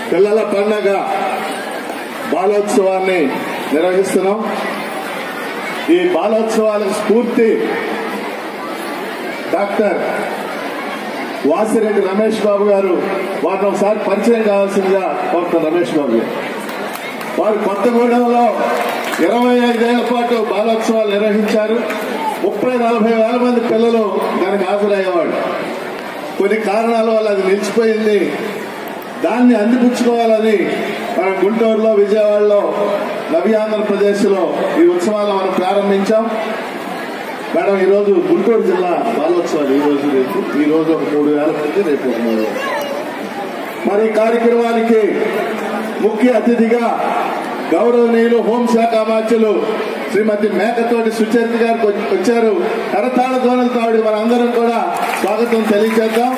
పిల్లల పండగ బాలోత్సవాన్ని నిర్వహిస్తున్నాం ఈ బాలోత్సవాలకు స్ఫూర్తి డాక్టర్ వాసిరెడ్డి రమేష్ బాబు గారు వారిని ఒకసారి పరిచయం కావాల్సిందిగా కోరుతున్న రమేష్ బాబు గారు వారు కొత్తగూడెంలో ఇరవై ఐదేళ్ల పాటు బాలోత్సవాలు నిర్వహించారు ముప్పై నలభై వేల మంది పిల్లలు దానికి హాజరయ్యేవాడు కొన్ని కారణాల వల్ల అది నిలిచిపోయింది దాన్ని అందిపుచ్చుకోవాలని మనం గుంటూరులో విజయవాడలో నవి ఆంధ్రప్రదేశ్ లో ఈ ఉత్సవాలను మనం ప్రారంభించాం మేడం ఈ రోజు గుంటూరు జిల్లా బాలోత్సవాలు ఈ రోజు రేపు ఈ రోజు ఒక మూడు వేల మంది రేపు ఒక మూడు వేల మరి ఈ కార్యక్రమానికి ముఖ్య అతిథిగా గౌరవనీయులు హోంశాఖ అమాత్యులు శ్రీమతి మేకతోటి సుచరిత గారు వచ్చారు కరతాళ ధ్వనులతో ఆవిడ మనందరం కూడా స్వాగతం తెలియజేద్దాం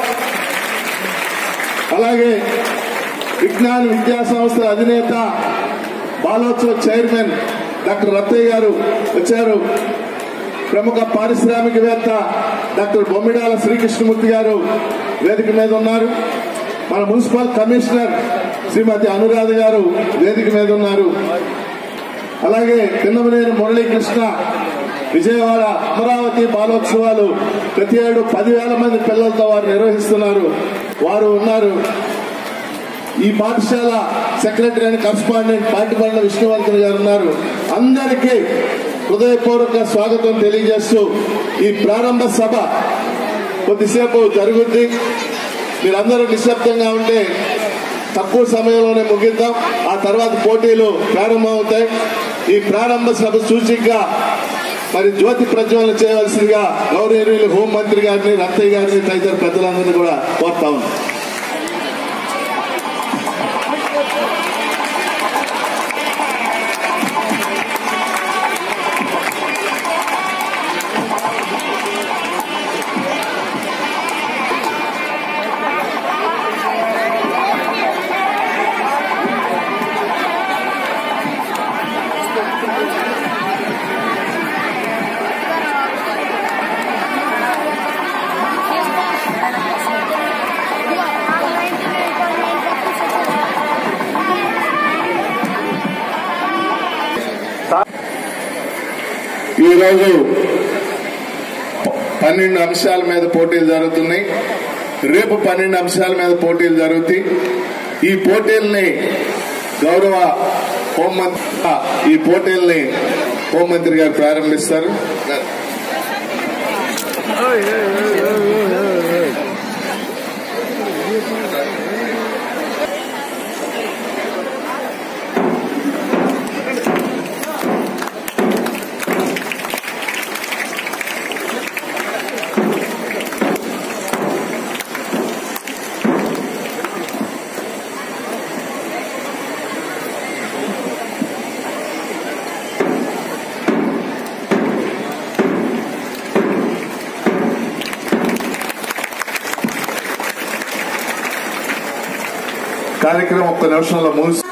అలాగే విజ్ఞాన విద్యా సంస్థ అధినేత బాలోత్సవ చైర్మన్ డాక్టర్ రత్తయ్య గారు వచ్చారు ప్రముఖ పారిశ్రామికవేత్త డాక్టర్ బొమ్మిడాల శ్రీకృష్ణమూర్తి గారు వేదిక మీద ఉన్నారు మన మున్సిపల్ కమిషనర్ శ్రీమతి అనురాధ గారు వేదిక మీద ఉన్నారు అలాగే పిన్నమనేని మురళీకృష్ణ విజయవాడ అమరావతి బాలోత్సవాలు ప్రతి ఏడు పదివేల మంది పిల్లలతో వారు నిర్వహిస్తున్నారు వారు ఉన్నారు ఈ పాఠశాల secretary and correspondent Patibanda Vishnuvardhan garu ఉన్నారు అందరికీ హృదయపూర్వక స్వాగతం తెలియజేస్తూ ఈ ప్రారంభ సభ కొద్దిసేపు జరుగుద్ది మీరందరూ నిశ్శబ్దంగా ఉంటే తక్కువ సమయంలోనే ముగిద్దాం ఆ తర్వాత పోటీలు ప్రారంభమవుతాయి ఈ ప్రారంభ సభ సూచికగా మరి జ్యోతి ప్రజ్వలన చేయవలసిందిగా గౌరవనీయులు హోంమంత్రి గారిని రత్తయ్య గారిని తదితర పెద్దలందరినీ కూడా కోరుతా ఉన్నాం ఈరోజు పన్నెండు అంశాల మీద పోటీలు జరుగుతున్నాయి రేపు పన్నెండు అంశాల మీద పోటీలు జరుగుతాయి ఈ పోటీల్ని గౌరవ హోంమంత్రి ఈ పోటీల్ని హోంమంత్రి గారు ప్రారంభిస్తారు కార్యక్రమం ఒక్క నిమిషంలో ముగిసి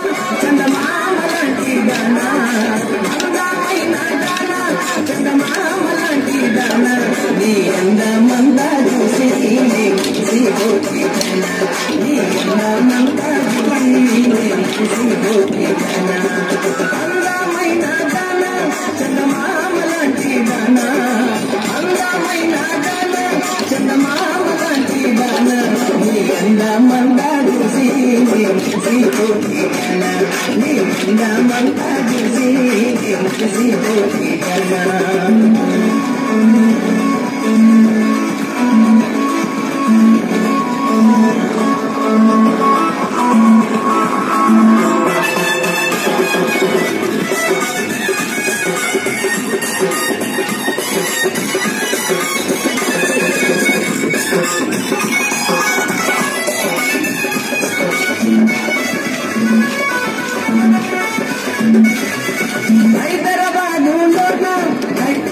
హైదరాబాద్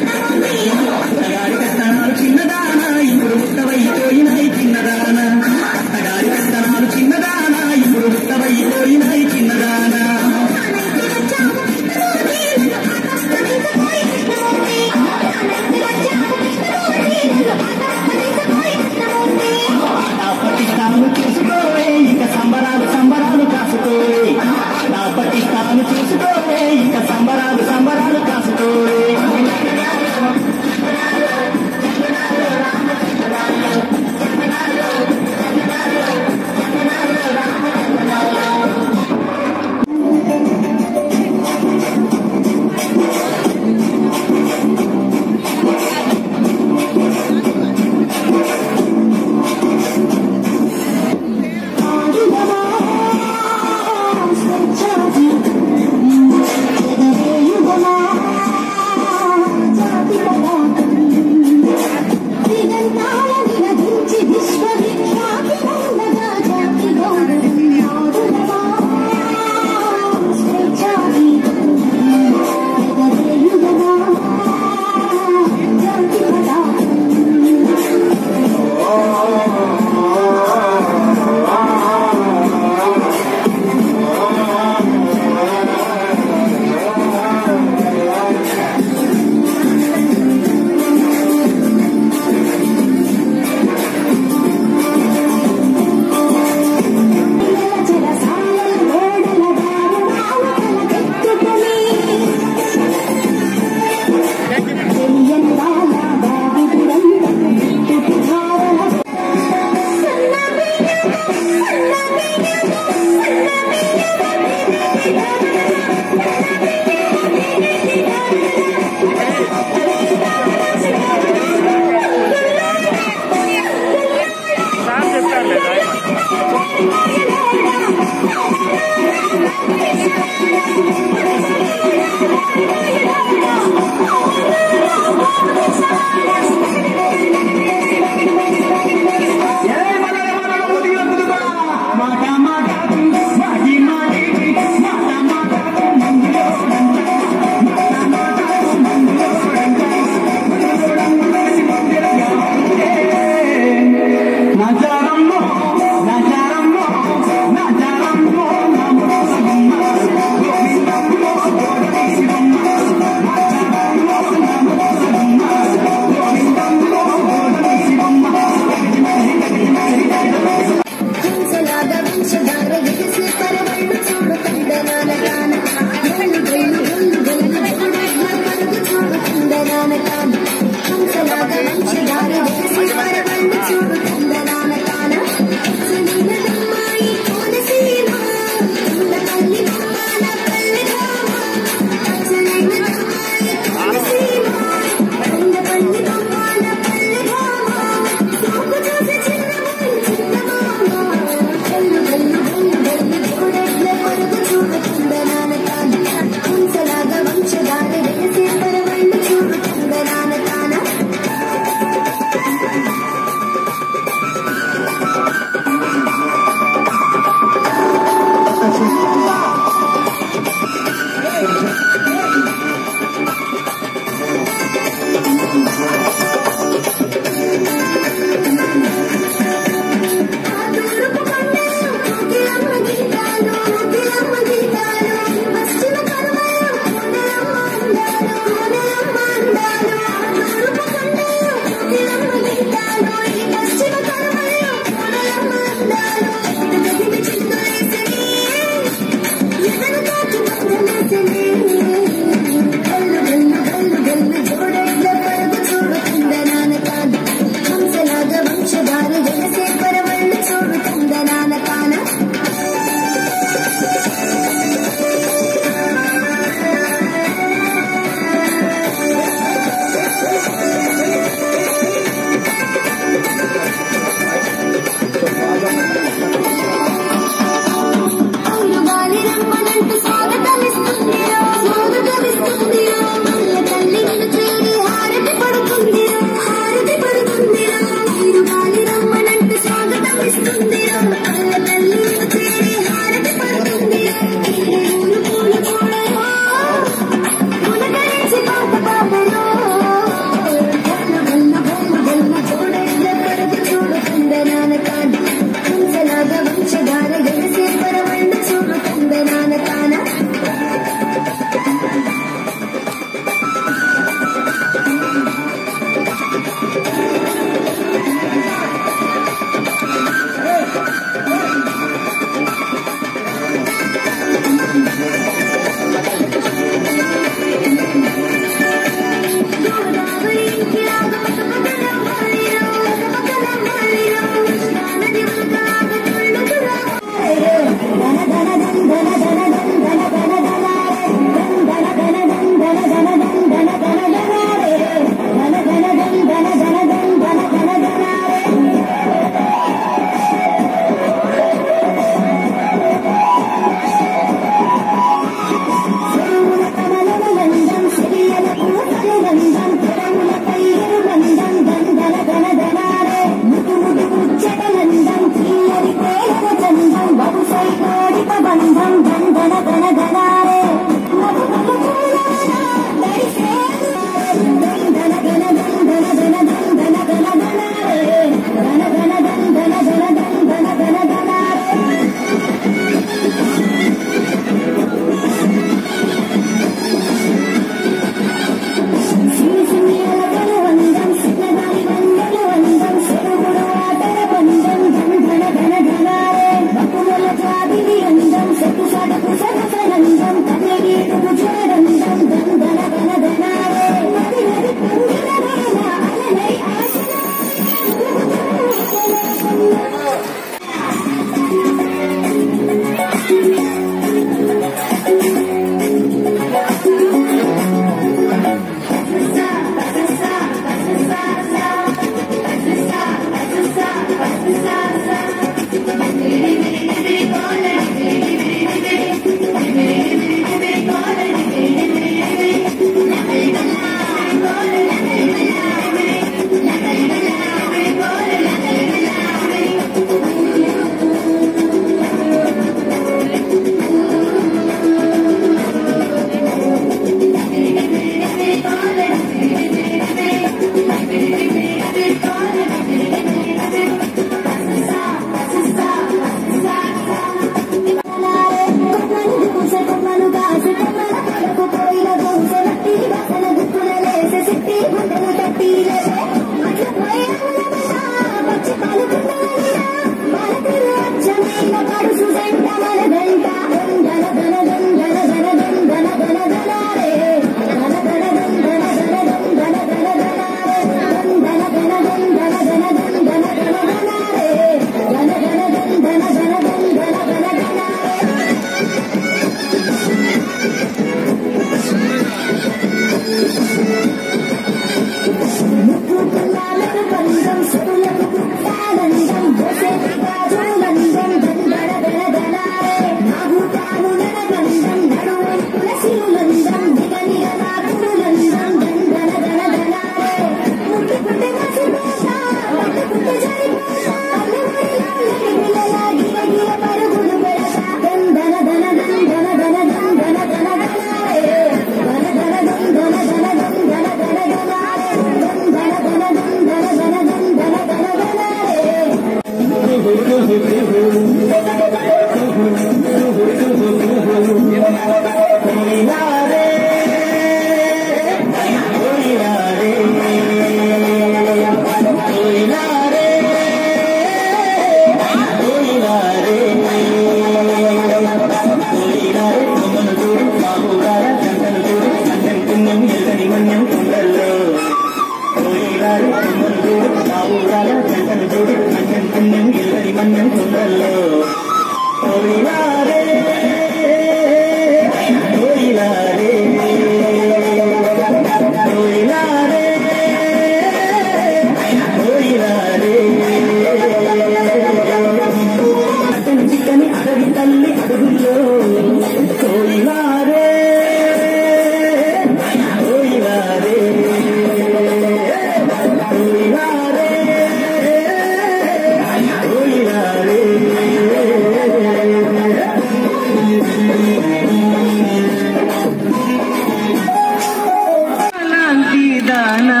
లాంటిదానా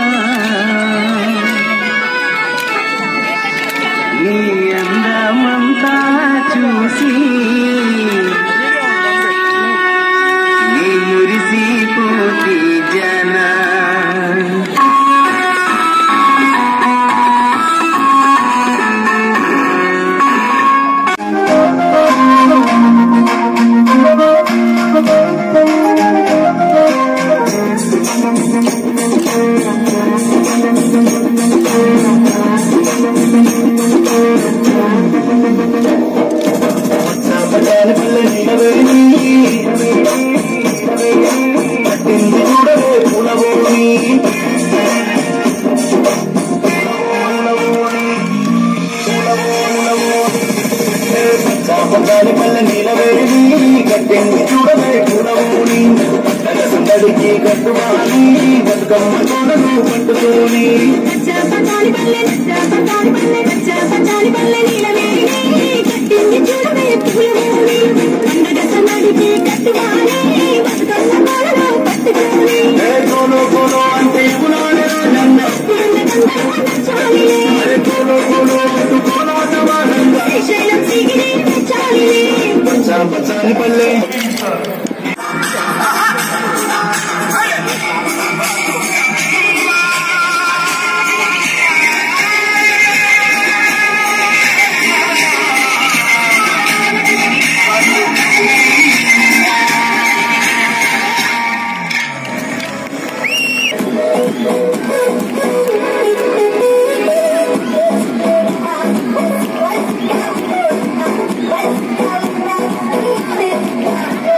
నీ అందమంతా చూసి నీ మురిసిపోతి జనా కట్టుబాని బతుకమ్మ చూడను పట్టుకోని పచ్చాపచాలి పల్లె పచ్చాపచాలి పల్లె పచ్చాపచాలి పల్లె నీలవేణి కట్టింది చూడవే పూలమూని పండగ సన్నడికి కట్టువాని బతుకమ్మ కోడలో పట్టుకోని ఏ కోలో కోలో అంటే కులాడే నన్న చాలిలే అరే కోలో కోలో అంటూ కోలాటమానంగా శైలం సిగిరి చాలిలే పచ్చా పచ్చాని పల్లె Thank you.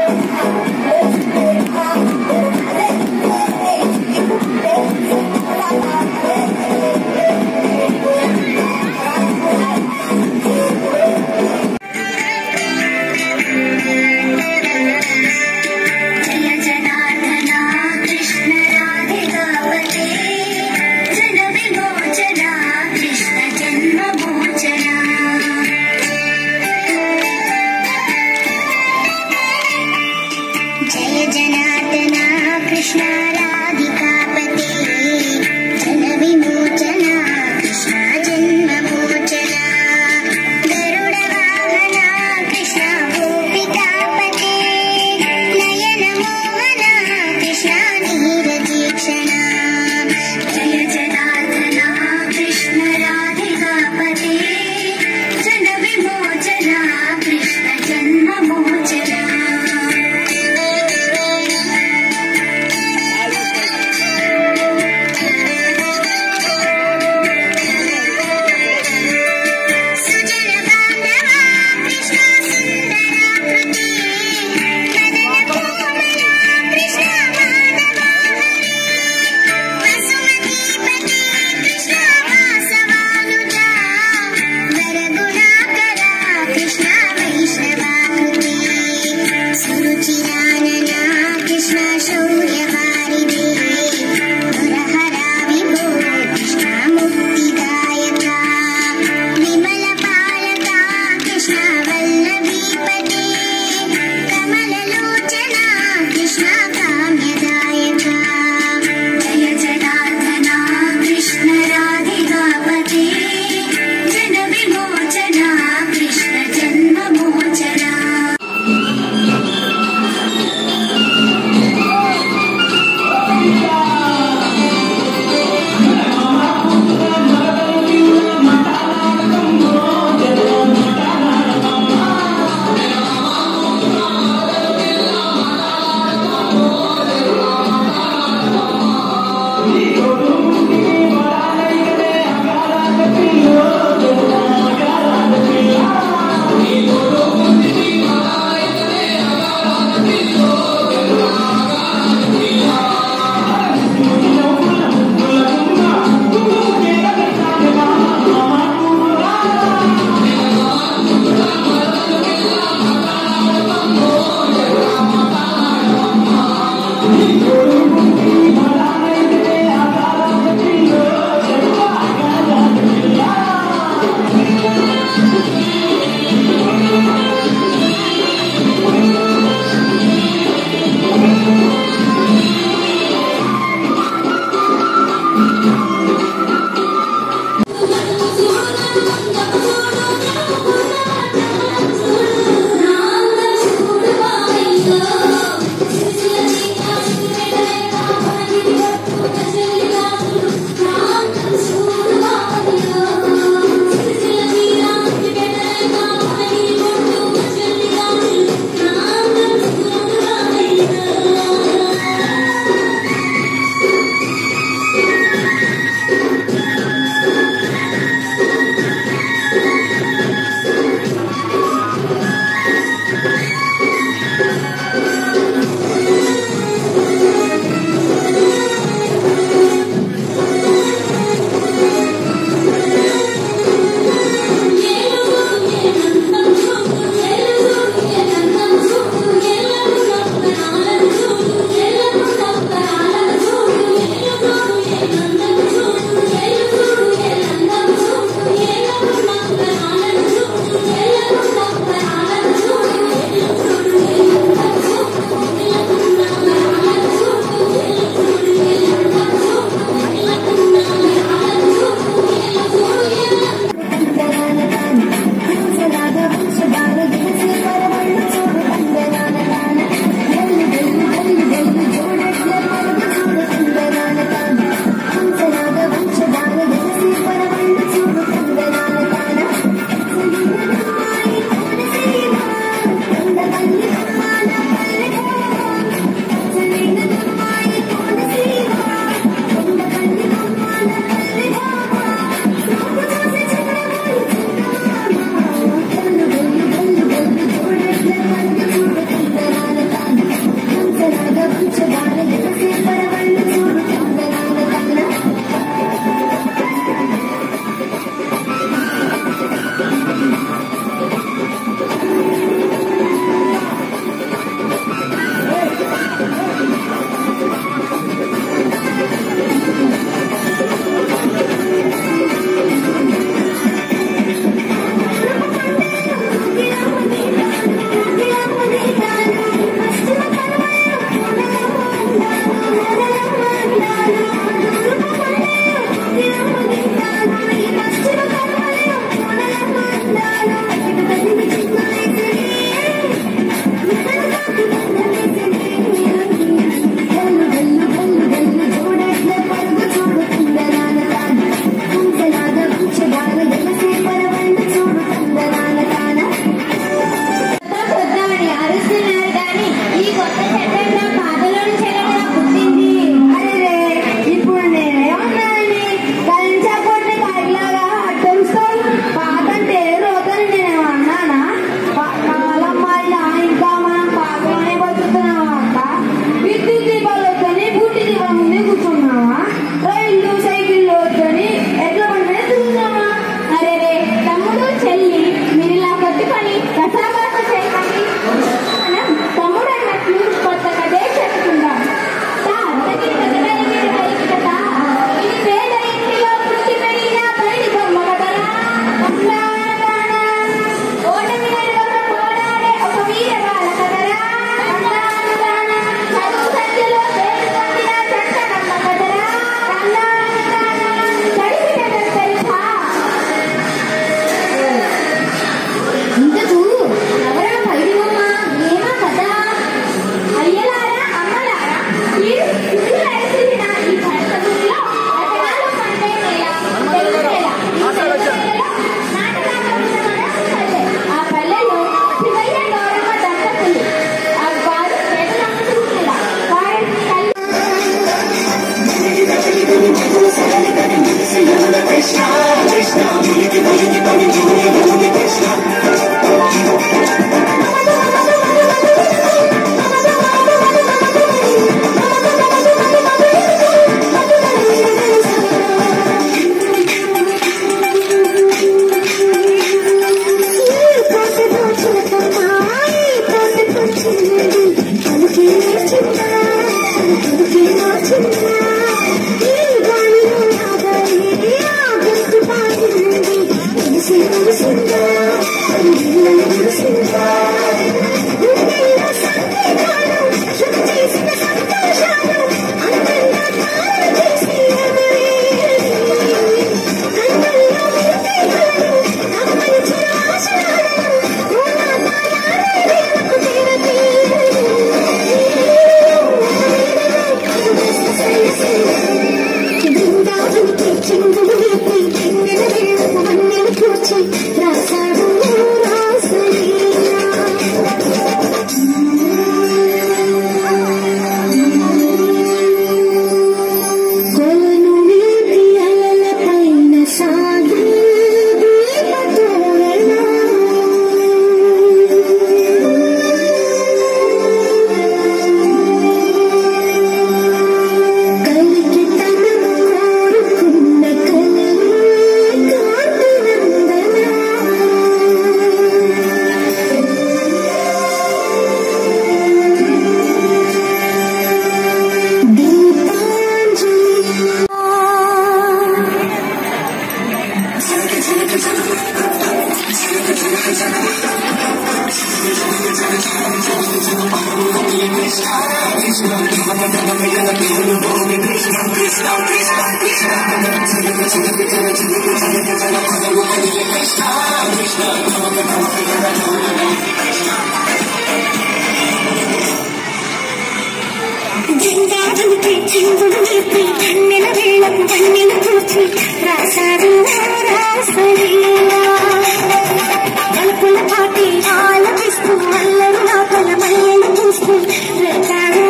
జిందాడుకి చిందులు నేర్పి కన్నెల వేళకు కన్నెలు కూర్చి రాశారు రాసలీలా మలుపుల పాటి ఆలపిస్తూ అల్లరు లోపల మల్లెలు పూస్తూ వేశారు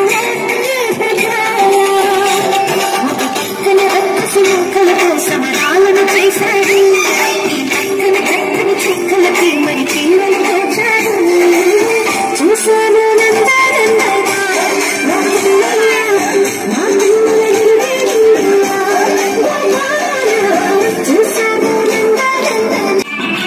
పక్కన రక్కసులు కలతో సమరాలను చేశారు ఈ పక్కన చక్కని చుక్కలకి మరి చీరలు దోచారు చూశాను నందనందగా నా పిల్లల నా పిల్లల చూశాను నందనందగా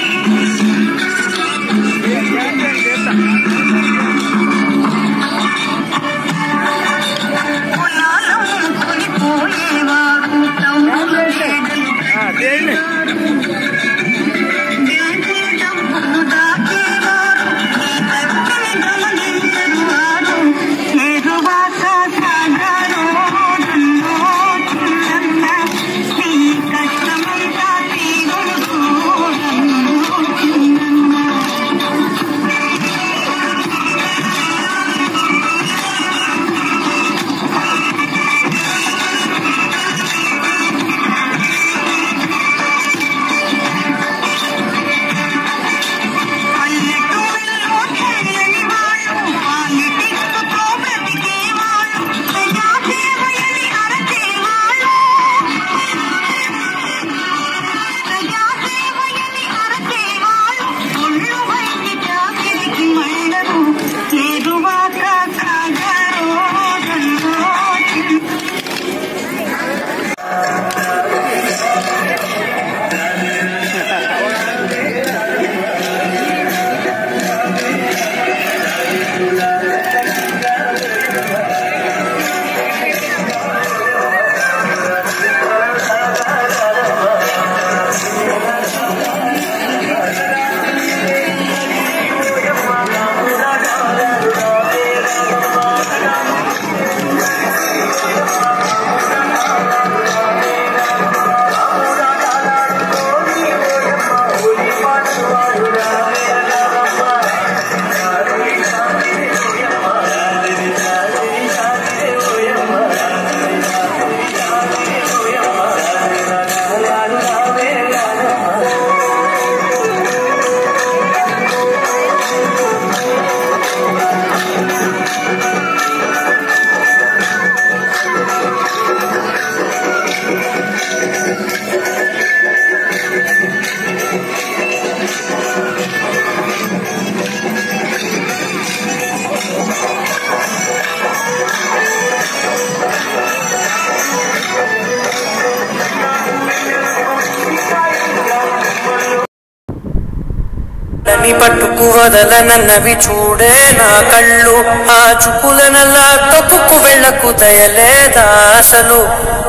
నీ పట్టుకు వదలనన్నవి చూడే నా కళ్ళు ఆ చుక్కులనల్లా తప్పుకు వెళ్ళకు దయలేదా అసలు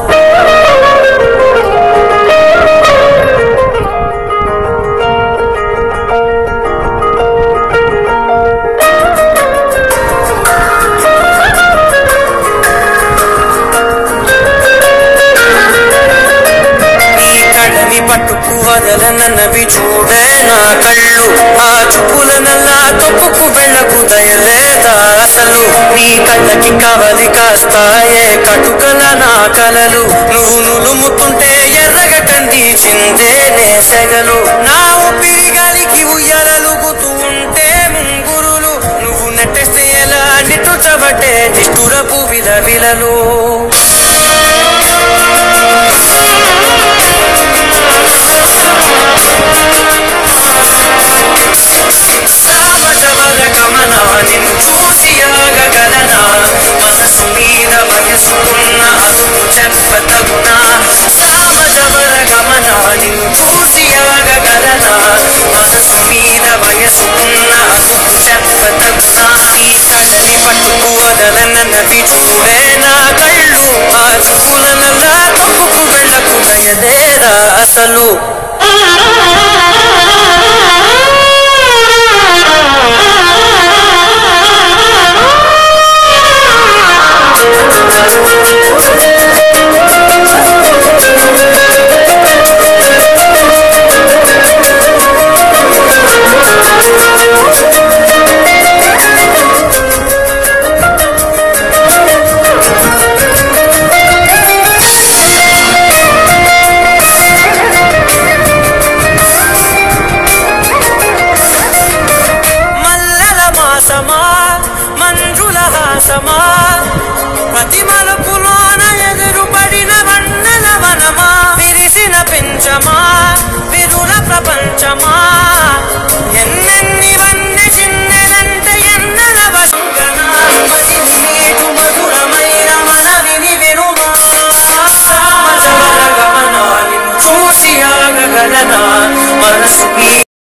నీ కళ్ళని పట్టుకు వదలనన్నవి చూడే నా కళ్ళు ఆ చుక్కులనల్లా తప్పుకు వెళ్ళకు దయలేదా అసలు నీ కళ్ళకి కవలి కాస్తాయే కటుకల నా కలలు నువ్వు నులుముతుంటే ఎర్రగ కంది చిందే నేసెగలు నా ఊపిరి గాలికి ఉయ్యాలలుగుతూ ఉంటే ముంగురులు నువ్వు నెట్టేస్తే ఎలా నిట్టుచబట్టే నిష్ఠురపు విలవిలలు